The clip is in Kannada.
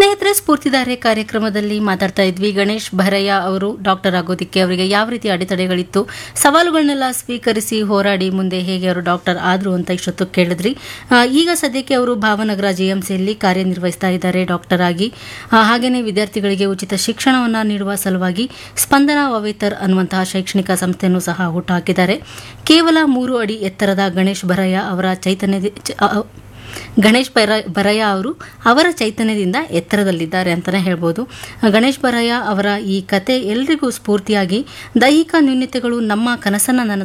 ಸ್ನೇಹಿತರೆ ಸ್ಫೂರ್ತಿದಾರೆ ಕಾರ್ಯಕ್ರಮದಲ್ಲಿ ಮಾತಾಡ್ತಾ ಇದ್ವಿ ಗಣೇಶ್ ಭರಯ್ಯ ಅವರು ಡಾಕ್ಟರ್ ಆಗೋದಿಕ್ಕೆ ಅವರಿಗೆ ಯಾವ ರೀತಿ ಅಡೆತಡೆಗಳಿತ್ತು ಸವಾಲುಗಳನ್ನೆಲ್ಲ ಸ್ವೀಕರಿಸಿ ಹೋರಾಡಿ ಮುಂದೆ ಹೇಗೆ ಅವರು ಡಾಕ್ಟರ್ ಆದ್ರು ಅಂತ ಇಷ್ಟೊತ್ತು ಕೇಳಿದ್ರಿ ಆ, ಈಗ ಸದ್ಯಕ್ಕೆ ಅವರು ಭಾವನಗರ ಜೆಎಂಸಿಯಲ್ಲಿ ಕಾರ್ಯನಿರ್ವಹಿಸ್ತಾ ಇದ್ದಾರೆ ಡಾಕ್ಟರ್ ಆಗಿ ಆ, ಹಾಗೇನೆ ವಿದ್ಯಾರ್ಥಿಗಳಿಗೆ ಉಚಿತ ಶಿಕ್ಷಣವನ್ನು ನೀಡುವ ಸಲುವಾಗಿ ಸ್ಪಂದನ ವವೇತರ್ ಅನ್ನುವಂತಹ ಶೈಕ್ಷಣಿಕ ಸಂಸ್ಥೆಯನ್ನು ಸಹ ಹುಟ್ಟುಹಾಕಿದ್ದಾರೆ ಕೇವಲ ಮೂರು ಅಡಿ ಎತ್ತರದ ಗಣೇಶ್ ಭರಯ್ಯ ಅವರ ಚೈತನ್ಯ ಚ- ಅ- ಗಣೇಶ್ ಬರ ಬರಯ್ಯ ಅವರು ಅವರ ಚೈತನ್ಯದಿಂದ ಎತ್ತರದಲ್ಲಿದ್ದಾರೆ ಅಂತಲೇ ಹೇಳ್ಬೋದು ಗಣೇಶ್ ಬರಯ್ಯ ಅವರ ಈ ಕತೆ ಎಲ್ರಿಗೂ ಸ್ಫೂರ್ತಿಯಾಗಿ ದೈಹಿಕ ನ್ಯೂನ್ಯತೆಗಳು ನಮ್ಮ ಕನಸನ್ನು ನನ್ನ